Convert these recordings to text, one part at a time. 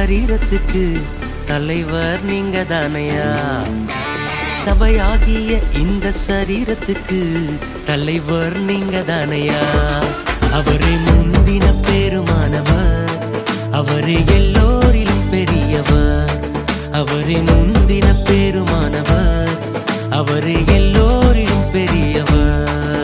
சரீரத்துக்கு தலைவர் நீங்க தானையா சபையாகிய இந்த சரீரத்துக்கு தலைவர் நீங்க தானையா அவரே முந்தின பெருமானவர் அவரே எல்லோரிலும் பெரியவர் அவரே முந்தின பெருமானவர் அவரே எல்லோரிலும் பெரியவர்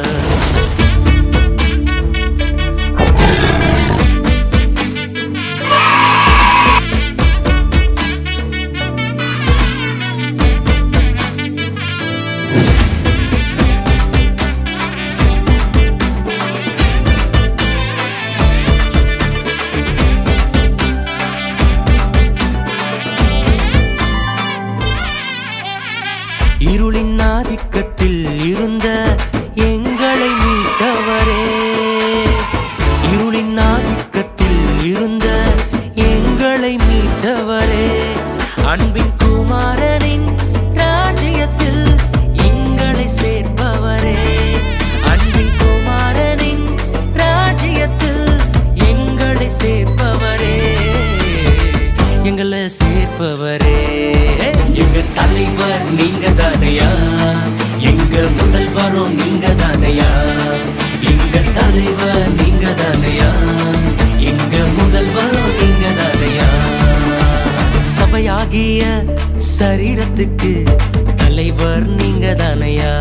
இருளின் ஆதிக்கத்தில் இருந்த எங்களை மீட்டவரே இருளின் ஆதிக்கத்தில் இருந்த எங்களை மீட்டவரே அன்பின் குமாரனின் ராஜ்யத்தில் எங்களை சேர்ப்பவரே அன்பின் குமாரனின் ராஜ்யத்தில் எங்களை சேர்ப்பவரே எங்களை சேர்ப்பவரே எங்க தலைவர் நீங்க தானையா எங்க முதல்வரும் நீங்க தானையா எங்க தலைவர் நீங்க தானையா எங்க முதல்வரும் நீங்க தானையா சபையாகிய சரீரத்துக்கு தலைவர் நீங்க தானையா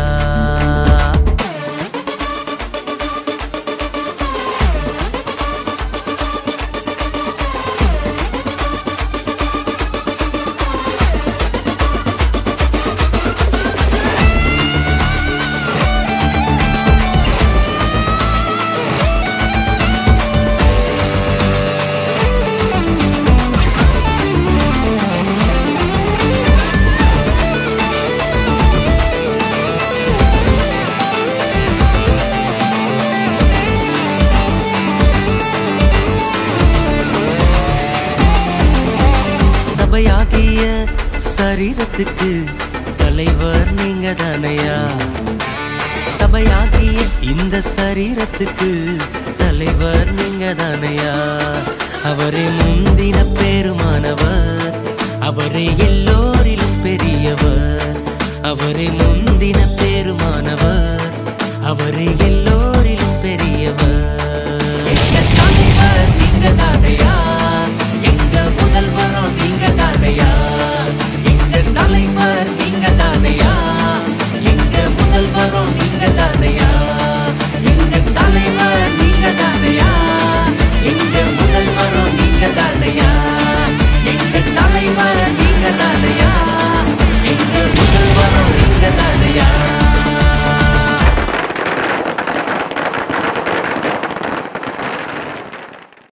சபையாகிய சரீரத்துக்கு தலைவர் நீங்க தானையா சபையாகிய இந்த சரீரத்துக்கு தலைவர் நீங்க தானையா அவரே முந்தின பெருமானவர் அவரே எல்லோரிலும் பெரியவர் அவரே முந்தின பெருமானவர் அவரே எல்லோரிலும் பெரியவர் எங்க தலைவர் நீங்க தானையா